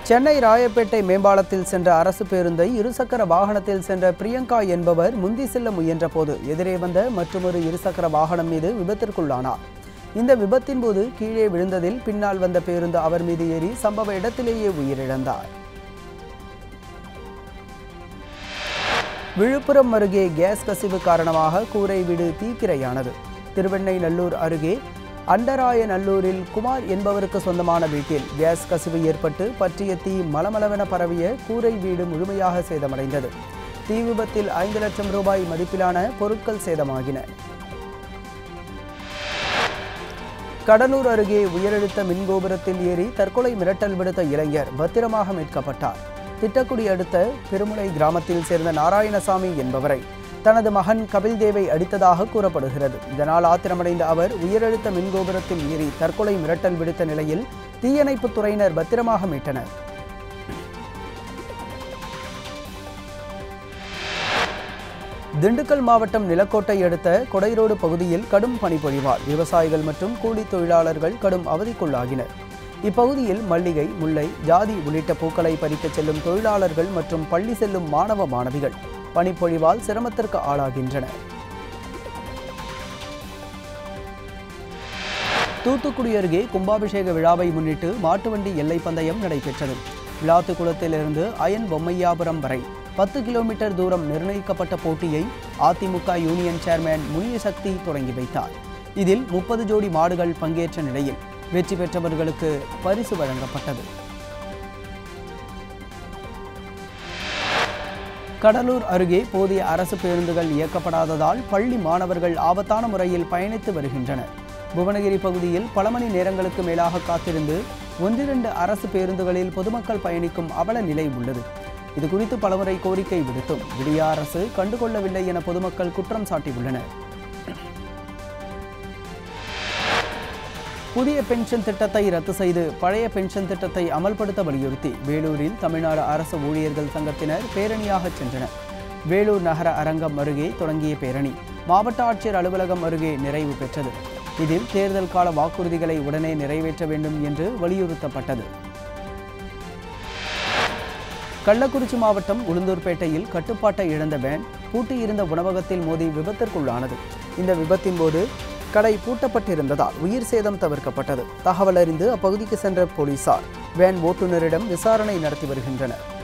சென்னை ராயப்பேட்டை மேம்பாலத்தில் சென்ற அரசு பேருந்தை இருசக்கர வாகனத்தில் சென்ற பிரியங்கா என்பவர் முந்தி செல்ல முயன்றபோது எதிரே வந்த மற்றொரு இருசக்கர வாகனம் மீது விபத்திற்குள்ளானார் இந்த விபத்தின் போது கீழே விழுந்ததில் பின்னால் வந்த பேருந்து அவர் மீது ஏறி சம்பவ இடத்திலேயே உயிரிழந்தார் விழுப்புரம் அருகே கேஸ் கசிவு காரணமாக கூரை வீடு தீக்கிரையானது திருவெண்ணை நல்லூர் அருகே அண்டராய நல்லூரில் குமார் என்பவருக்கு சொந்தமான வீட்டில் கேஸ் கசிவு ஏற்பட்டு பற்றிய தீ மலமளவென பரவிய கூரை வீடு முழுமையாக சேதமடைந்தது தீ விபத்தில் ஐந்து லட்சம் ரூபாய் மதிப்பிலான பொருட்கள் சேதமாகின கடலூர் அருகே உயரழுத்த மின்கோபுரத்தில் ஏறி தற்கொலை மிரட்டல் விடுத்த இளைஞர் பத்திரமாக மீட்கப்பட்டார் திட்டக்குடி அடுத்த பெருமுனை கிராமத்தில் சேர்ந்த நாராயணசாமி என்பவரை தனது மகன் கபில்தேவை அடித்ததாக கூறப்படுகிறது இதனால் ஆத்திரமடைந்த அவர் உயரழுத்த மின்கோபுரத்தில் ஏறி தற்கொலை மிரட்டல் விடுத்த நிலையில் தீயணைப்புத் துறையினர் பத்திரமாக மீட்டனர் திண்டுக்கல் மாவட்டம் நிலக்கோட்டை அடுத்த கொடைரோடு பகுதியில் கடும் பனிப்பொழிவால் விவசாயிகள் மற்றும் கூலி தொழிலாளர்கள் கடும் அவதிக்குள்ளாகினர் இப்பகுதியில் மல்லிகை முல்லை ஜாதி உள்ளிட்ட பூக்களை பறிக்கச் செல்லும் தொழிலாளர்கள் மற்றும் பள்ளி செல்லும் மாணவ மாணவிகள் பனிப்பொழிவால் சிரமத்திற்கு ஆளாகின்றனர் தூத்துக்குடி அருகே கும்பாபிஷேக விழாவை முன்னிட்டு மாட்டுவண்டி எல்லை பந்தயம் நடைபெற்றது விளாத்துக்குளத்திலிருந்து அயன் பொம்மையாபுரம் வரை பத்து கிலோமீட்டர் தூரம் நிர்ணயிக்கப்பட்ட போட்டியை அதிமுக யூனியன் சேர்மேன் முனியசக்தி தொடங்கி வைத்தார் இதில் முப்பது ஜோடி மாடுகள் பங்கேற்ற நிலையில் வெற்றி பெற்றவர்களுக்கு பரிசு வழங்கப்பட்டது கடலூர் அருகே போதிய அரசு பேருந்துகள் இயக்கப்படாததால் பள்ளி மாணவர்கள் ஆபத்தான முறையில் பயணித்து வருகின்றனர் புவனகிரி பகுதியில் பல மணி நேரங்களுக்கு மேலாக காத்திருந்து ஒன்றிரண்டு அரசு பேருந்துகளில் பொதுமக்கள் பயணிக்கும் அவல நிலை உள்ளது இது குறித்து பலமுறை கோரிக்கை விடுத்தும் விடிய அரசு கண்டுகொள்ளவில்லை என பொதுமக்கள் குற்றம் சாட்டியுள்ளனர் புதிய பென்ஷன் திட்டத்தை ரத்து செய்து பழைய பென்ஷன் திட்டத்தை அமல்படுத்த வலியுறுத்தி வேலூரில் தமிழ்நாடு அரசு ஊழியர்கள் சங்கத்தினர் பேரணியாக சென்றனர் வேலூர் நகர அரங்கம் அருகே தொடங்கிய பேரணி மாவட்ட ஆட்சியர் அலுவலகம் அருகே நிறைவு பெற்றது இதில் தேர்தல் கால வாக்குறுதிகளை உடனே நிறைவேற்ற வேண்டும் என்று வலியுறுத்தப்பட்டது கள்ளக்குறிச்சி மாவட்டம் உளுந்தூர்பேட்டையில் கட்டுப்பாட்டை இழந்த வேன் பூட்டியிருந்த உணவகத்தில் மோதி விபத்திற்குள்ளானது இந்த விபத்தின் போது கடை பூட்டப்பட்டிருந்ததால் உயிர் சேதம் தவிர்க்கப்பட்டது தகவல் அறிந்து அப்பகுதிக்கு சென்ற போலீசார் வேன் ஓட்டுநரிடம் விசாரணை நடத்தி வருகின்றனர்